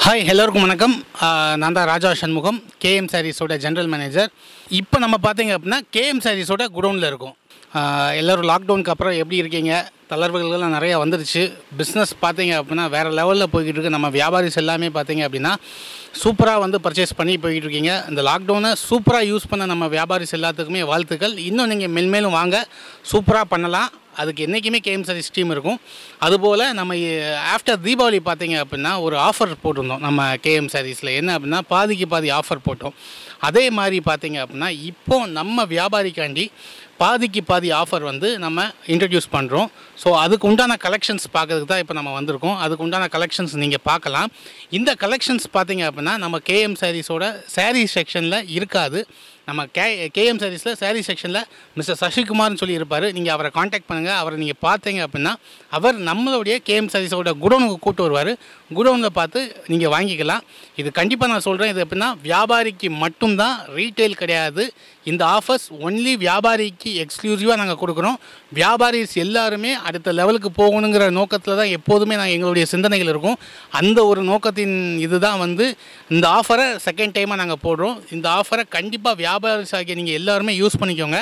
hi எல்லோருக்கும் வணக்கம் ஆஹ் நான் தான் ராஜா சண்முகம் கேஎம் சாரீஸோட ஜென்ரல் மேனேஜர் இப்போ நம்ம பார்த்தீங்க அப்படின்னா கேஎம் சாரீஸோட குடோனில் இருக்கும் ஆஹ் எல்லோரும் லாக்டவுனுக்கு அப்புறம் எப்படி இருக்கீங்க தளர்வுகள்லாம் நிறையா வந்துருச்சு பிஸ்னஸ் பார்த்தீங்க அப்படின்னா வேறு லெவலில் போய்கிட்டு இருக்கு நம்ம வியாபாரிஸ் எல்லாமே பார்த்தீங்க அப்படின்னா சூப்பராக வந்து பர்ச்சேஸ் பண்ணி போய்கிட்டு இருக்கீங்க இந்த லாக்டவுனை சூப்பராக யூஸ் பண்ண நம்ம வியாபாரிஸ் எல்லாத்துக்குமே வாழ்த்துக்கள் இன்னும் நீங்கள் மென்மேலும் வாங்க சூப்பராக பண்ணலாம் அதுக்கு என்றைக்குமே கேஎம் சாரீஸ் டீம் இருக்கும் அதுபோல் நம்ம ஆஃப்டர் தீபாவளி பார்த்தீங்க அப்படின்னா ஒரு ஆஃபர் போட்டிருந்தோம் நம்ம கேஎம் சாரீஸில் என்ன அப்படின்னா பாதிக்கு பாதி ஆஃபர் போட்டோம் அதே மாதிரி பார்த்தீங்க அப்படின்னா இப்போ நம்ம வியாபாரிக்காண்டி பாதிக்கு பாதி ஆஃபர் வந்து நம்ம இன்ட்ரடியூஸ் பண்ணுறோம் ஸோ அதுக்கு உண்டான கலெக்ஷன்ஸ் பார்க்கறதுக்கு தான் இப்போ நம்ம வந்திருக்கோம் அதுக்கு உண்டான கலெக்ஷன்ஸ் நீங்கள் பார்க்கலாம் இந்த கலெக்ஷன்ஸ் பார்த்தீங்க அப்படின்னா நம்ம கேஎம் சாரீஸோட சாரீ செக்ஷனில் இருக்காது நம்ம கே கேஎம் சாரீஸில் சாரீ செக்ஷனில் மிஸ்டர் சசிகுமார்னு சொல்லி இருப்பார் நீங்கள் அவரை காண்டாக்ட் பண்ணுங்கள் அவரை நீங்கள் பார்த்தீங்க அப்படின்னா அவர் நம்மளுடைய கேஎம் சாரீஸோட குடோனுக்கு கூட்டு வருவார் குடோனில் பார்த்து நீங்கள் வாங்கிக்கலாம் இது கண்டிப்பாக நான் சொல்கிறேன் இது எப்படின்னா வியாபாரிக்கு மட்டும்தான் ரீட்டைல் கிடையாது இந்த ஆஃபர்ஸ் ஒன்லி வியாபாரிக்கு எக்ஸ்க்ளூசிவாக நாங்கள் கொடுக்குறோம் வியாபாரிஸ் எல்லாருமே அடுத்த லெவலுக்கு போகணுங்கிற நோக்கத்தில் தான் எப்போதுமே நான் எங்களுடைய சிந்தனைகள் இருக்கும் அந்த ஒரு நோக்கத்தின் இதுதான் வந்து இந்த ஆஃபரை செகண்ட் டைமாக நாங்கள் போடுறோம் இந்த ஆஃபரை கண்டிப்பாக வியாபாரிஸ் ஆகிய நீங்கள் எல்லாருமே யூஸ் பண்ணிக்கோங்க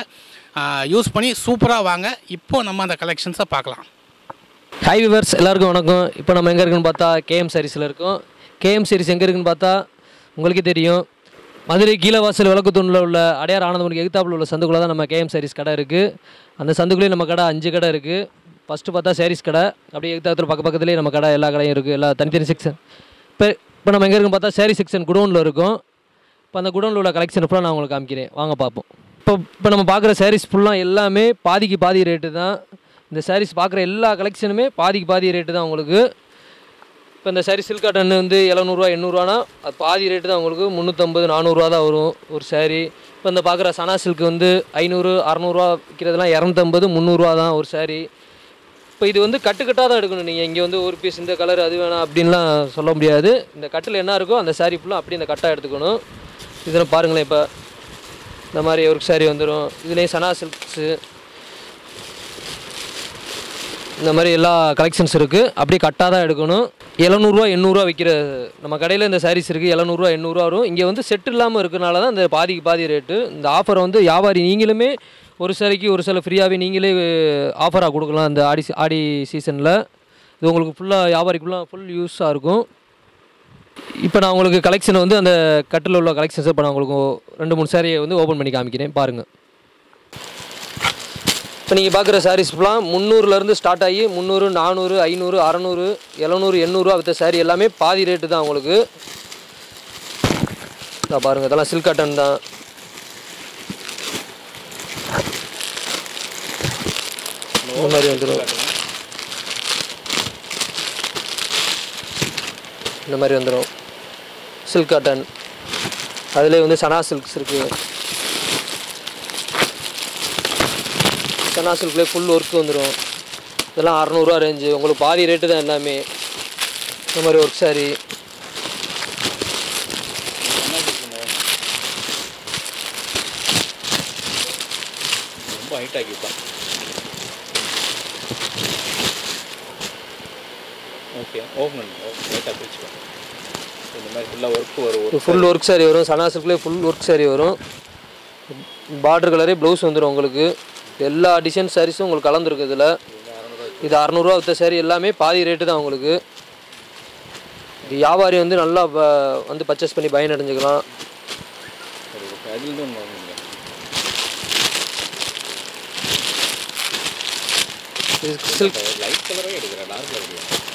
யூஸ் பண்ணி சூப்பராக வாங்க இப்போ நம்ம அந்த கலெக்ஷன்ஸை பார்க்கலாம் ஹாய் விவர்ஸ் எல்லாருக்கும் வணக்கம் இப்போ நம்ம எங்கே இருக்குன்னு பார்த்தா கேஎம் சாரீஸில் இருக்கோம் கேஎம் சாரீஸ் எங்கே இருக்குன்னு பார்த்தா உங்களுக்கே தெரியும் மதுரை கீழவாசல் விளக்குத்தூணில் உள்ள அடையார் ஆனந்தமனுக்கு எகுத்தாப்பில் உள்ள சந்துக்குள்ளே தான் நம்ம கேஎம் சாரீஸ் கடை இருக்குது அந்த சந்துக்குள்ளேயே நம்ம கடை அஞ்சு கடை இருக்குது ஃபஸ்ட்டு பார்த்தா சாரீஸ் கடை அப்படியே எகுத்தாத்தில் பக்க பக்கத்துலேயே நம்ம கடை எல்லா கடையும் இருக்குது எல்லா தனித்தனி செக்ஷன் இப்போ இப்போ நம்ம எங்கே இருக்குன்னு பார்த்தா சாரீ செக்ஷன் குடோனில் இருக்கும் இப்போ அந்த குடோனில் உள்ள கலெக்ஷன் ஃபுல்லாக நான் உங்களுக்கு காமிக்கிறேன் வாங்க பார்ப்போம் இப்போ இப்போ நம்ம பார்க்குற சாரீஸ் ஃபுல்லாக எல்லாமே பாதிக்கு பாதி ரேட்டு தான் இந்த சாரீஸ் பார்க்குற எல்லா கலெக்ஷனுமே பாதிக்கு பாதி ரேட்டு தான் உங்களுக்கு இப்போ இந்த சாரீ சில்க் காட்டன் வந்து எழுநூறுவா எண்ணூறுவானா அது பாதி ரேட்டு தான் உங்களுக்கு முந்நூற்றம்பது நானூறுரூவா தான் வரும் ஒரு சாரீ இப்போ இந்த பார்க்குற சனா சில்க் வந்து ஐநூறு அறநூறுவா விற்கிறதுலாம் இரநூத்தம்பது முந்நூறுரூவா தான் ஒரு சாரீ இப்போ இது வந்து கட்டுக்கட்டாக தான் எடுக்கணும் நீங்கள் இங்கே வந்து ஒரு பீஸ் இந்த கலர் அது வேணாம் அப்படின்லாம் சொல்ல முடியாது இந்த கட்டில் என்ன இருக்கோ அந்த சாரீ ஃபுல்லாக அப்படி இந்த கட்டாக எடுத்துக்கணும் இதில் பாருங்களேன் இப்போ இந்த மாதிரி ஒரு சாரீ வந்துடும் இதுலேயும் சனா சில்க்ஸு இந்த மாதிரி எல்லா கலெக்ஷன்ஸ் இருக்குது அப்படியே கட்டாக தான் எடுக்கணும் எழுநூறுவா எண்ணூறுரூவா விற்கிற நம்ம கடையில் இந்த சாரீஸ் இருக்குது எழுநூறுவா எண்ணூறுரூவா வரும் இங்கே வந்து செட் இல்லாமல் இருக்கனால தான் இந்த பாதிக்கு பாதி ரேட்டு இந்த ஆஃபரை வந்து வியாபாரி நீங்களுமே ஒரு சாரிக்கு ஒரு சில ஃப்ரீயாகவே நீங்களே ஆஃபராக கொடுக்கலாம் இந்த ஆடி ஆடி சீசனில் இது உங்களுக்கு ஃபுல்லாக வியாபாரிக்கு ஃபுல்லாக ஃபுல் யூஸாக இருக்கும் இப்போ நான் உங்களுக்கு கலெக்ஷன் வந்து அந்த கட்டில் உள்ள கலெக்ஷன்ஸை இப்போ நான் உங்களுக்கு ரெண்டு மூணு சாரியை வந்து ஓப்பன் பண்ணி காமிக்கிறேன் பாருங்கள் இப்போ நீங்கள் பார்க்குற சாரீஸ் ஃபுல்லாக முந்நூறுலேருந்து ஸ்டார்ட் ஆகி முந்நூறு நானூறு ஐநூறு அறநூறு எழுநூறு எண்ணூறுரூவா வித்த சாரீ எல்லாமே பாதி ரேட்டு தான் உங்களுக்கு இதான் பாருங்கள் இதெல்லாம் சில்க் காட்டன் தான் இந்த மாதிரி வந்துடும் இந்த மாதிரி வந்துடும் சில்க் காட்டன் அதுலேயே வந்து சனா சில்க்ஸ் இருக்குது சனா சில்க்லேயே ஃபுல் ஒர்க் வந்துடும் இதெல்லாம் அறநூறுவா ரேஞ்சு உங்களுக்கு பாதி ரேட்டு தான் எல்லாமே இந்த மாதிரி ஒர்க் சாரி ரொம்ப ஹைட் ஆக்கிப்பான் ஓகே ஓப்பன் பண்ணுங்க லைட்டாக பிரிச்சுக்கோ இந்த மாதிரி ஃபுல்லாக ஒர்க் வரும் ஒரு ஃபுல் ஒர்க் சாரி வரும் சனா சில்க்லேயே ஃபுல் ஒர்க் சாரி வரும் பார்டர் கலரே ப்ளவுஸ் வந்துடும் உங்களுக்கு எல்லா டிசைன் சாரீஸும் உங்களுக்கு கலந்துருக்கு இதில் இது அறநூறுவா வித்த சாரி எல்லாமே பாதி ரேட்டு தான் உங்களுக்கு இது வியாபாரி வந்து நல்லா ப- வந்து பர்ச்சேஸ் பண்ணி பயனடைஞ்சுக்கலாம் சரி ஓகே அதுலேருந்து ஒன்று வாங்குங்க இது சில்க் லைட் கலரே எடுக்கிறேன் டார்க் கலர்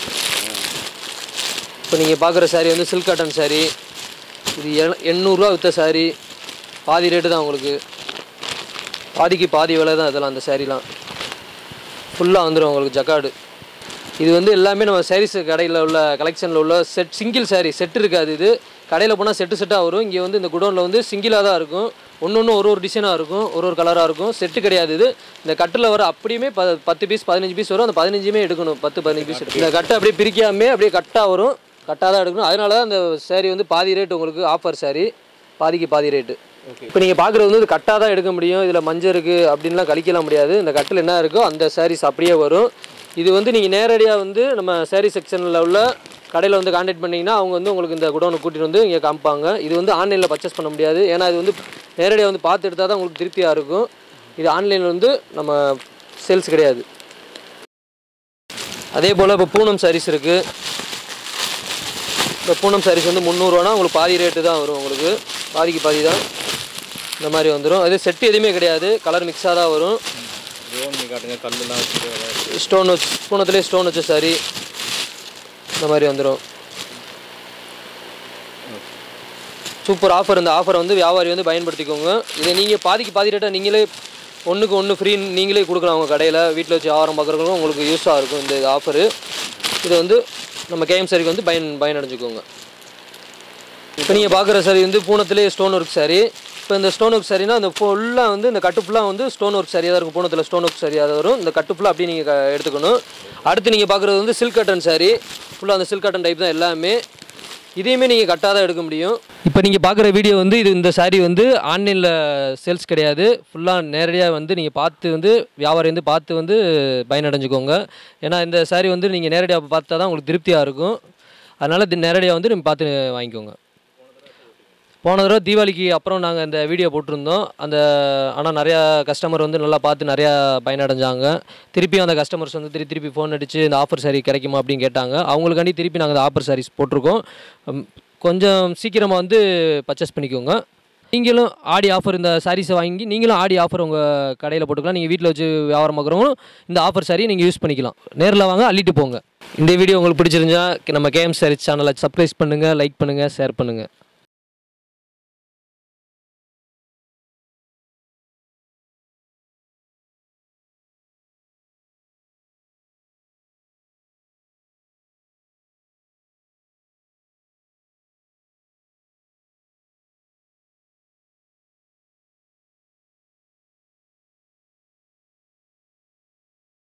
இப்போ நீங்கள் பார்க்குற saree வந்து சில்க் காட்டன் saree இது எண்ண- எண்ணூறுரூவா விற்ற saree பாதி ரேட்டு தான் உங்களுக்கு பாதிக்கு பாதி விலை தான் இதெல்லாம் அந்த சாரீலாம் ஃபுல்லாக வந்துடும் உங்களுக்கு ஜக்காடு இது வந்து எல்லாமே நம்ம சாரீஸ் கடையில் உள்ள கலெக்ஷனில் உள்ள செட் சிங்கிள் saree செட் இருக்காது இது கடையில் போனால் செட்டு செட்டாக வரும் இங்கே வந்து இந்த குடோனில் வந்து சிங்கிளாக தான் இருக்கும் ஒன்று ஒன்று ஒரு ஒரு டிசைனாக இருக்கும் ஒரு ஒரு கலராக இருக்கும் செட்டு கிடையாது இது இந்த கட்டில் வர அப்படியுமே ப பத்து பீஸ் பதினஞ்சு பீஸ் வரும் அந்த பதினஞ்சுமே எடுக்கணும் பத்து பதினஞ்சு பீஸ் இந்த கட்டை அப்படியே பிரிக்காமே அப்படியே கட்டாக வரும் கட்டாக தான் எடுக்கணும் அதனால தான் அந்த saree வந்து பாதி ரேட் உங்களுக்கு ஆஃபர் saree பாதிக்கு பாதி ரேட்டு இப்போ நீங்கள் பார்க்குறது வந்து இது கட்டாக தான் எடுக்க முடியும் இதில் மஞ்சள் இருக்குது அப்படின்லாம் கழிக்கலாம் முடியாது இந்த கட்டில் என்ன இருக்கோ அந்த sarees அப்படியே வரும் இது வந்து நீங்கள் நேரடியாக வந்து நம்ம saree செக்ஷனில் உள்ள கடையில் வந்து காண்டாக்ட் பண்ணிங்கன்னா அவங்க வந்து உங்களுக்கு இந்த குடோனை கூட்டிகிட்டு வந்து இங்கே காமிப்பாங்க இது வந்து ஆன்லைனில் பர்ச்சேஸ் பண்ண முடியாது ஏன்னா இது வந்து நேரடியாக வந்து பார்த்து எடுத்தால் தான் உங்களுக்கு திருப்தியாக இருக்கும் இது ஆன்லைனில் வந்து நம்ம சேல்ஸ் கிடையாது அதே போல் இப்போ பூனம் சாரீஸ் இருக்குது இந்த பூனம் சாரீஸ் வந்து முந்நூறுவானா உங்களுக்கு பாதி ரேட்டு தான் வரும் உங்களுக்கு பாதிக்கு பாதி தான் இந்த மாதிரி வந்துடும் அது செட்டு எதுவுமே கிடையாது கலர் மிக்ஸாக தான் வரும் ரோன் நீ காட்டுங்க கல்லுலாம் வச்சுட்டு அதெல்லாம் ஸ்டோன் வச்சு பூனத்துலேயே ஸ்டோன் வச்ச சாரி இந்த மாதிரி வந்துடும் சூப்பர் ஆஃபர் இந்த ஆஃபரை வந்து வியாபாரி வந்து பயன்படுத்திக்கோங்க இதை நீங்கள் பாதிக்கு பாதி ரேட்டாக நீங்களே ஒன்றுக்கு ஒன்று ஃப்ரீ நீங்களே கொடுக்கலாம் உங்கள் கடையில் வீட்டில் வச்சு வியாபாரம் பார்க்குறவங்களும் உங்களுக்கு யூஸாக இருக்கும் இந்த ஆஃபரு இது வந்து நம்ம கேஎம் சாரிக்கு வந்து பயன் பயனடைஞ்சுக்கோங்க இப்போ நீங்கள் பார்க்குற சாரி வந்து பூனத்துலேயே ஸ்டோன் ஒர்க் சாரி இப்போ இந்த ஸ்டோன் ஒர்க் சாரினா இந்த ஃபுல்லாக வந்து இந்த கட்டு ஃபுல்லாக வந்து ஸ்டோன் ஒர்க் சரியாக தான் இருக்கும் பூனத்தில் ஸ்டோன் ஒர்க் சரியாக தான் வரும் இந்த கட்டு ஃபுல்லாக அப்படியே நீங்கள் எடுத்துக்கணும் அடுத்து நீங்கள் பார்க்குறது வந்து சில்க் கட்டன் சாரி ஃபுல்லாக அந்த சில்க் கட்டன் டைப் தான் எல்லாமே இதையுமே நீங்கள் கட்டாக தான் எடுக்க முடியும் இப்போ நீங்கள் பார்க்குற வீடியோ வந்து இது இந்த சாரி வந்து ஆன்லைனில் சேல்ஸ் கிடையாது ஃபுல்லாக நேரடியாக வந்து நீங்கள் பார்த்து வந்து வியாபாரி வந்து பார்த்து வந்து பயனடைஞ்சுக்கோங்க ஏன்னா இந்த சாரி வந்து நீங்கள் நேரடியாக பார்த்தா தான் உங்களுக்கு திருப்தியாக இருக்கும் அதனால் இது நேரடியாக வந்து நீங்கள் பார்த்து வாங்கிக்கோங்க போன தடவை தீபாவளிக்கு அப்புறம் நாங்கள் இந்த வீடியோ போட்டிருந்தோம் அந்த ஆனால் நிறையா கஸ்டமர் வந்து நல்லா பார்த்து நிறையா பயனடைஞ்சாங்க திருப்பியும் அந்த கஸ்டமர்ஸ் வந்து திருப்பி திருப்பி ஃபோன் அடித்து இந்த ஆஃபர் சாரி கிடைக்குமா அப்படின்னு கேட்டாங்க அவங்களுக்காண்டி திருப்பி நாங்கள் இந்த ஆஃபர் சாரீஸ் போட்டிருக்கோம் உம், கொஞ்சம் சீக்கிரமாக வந்து பர்ச்சேஸ் பண்ணிக்கோங்க நீங்களும் ஆடி ஆஃபர் இந்த சாரீஸை வாங்கி நீங்களும் ஆடி ஆஃபர் உங்கள் கடையில் போட்டுக்கலாம் நீங்கள் வீட்டில் வச்சு வியாபாரம் பார்க்குறவங்களும் இந்த ஆஃபர் சாரியை நீங்கள் யூஸ் பண்ணிக்கலாம் நேரில் வாங்க அள்ளிட்டு போங்க இந்த வீடியோ உங்களுக்கு பிடிச்சிருந்தா நம்ம கேஎம் சாரீஸ் சேனலை சப்ஸ்கிரைப் பண்ணுங்கள் லைக் பண்ணுங்கள் ஷேர் பண்ணுங்கள்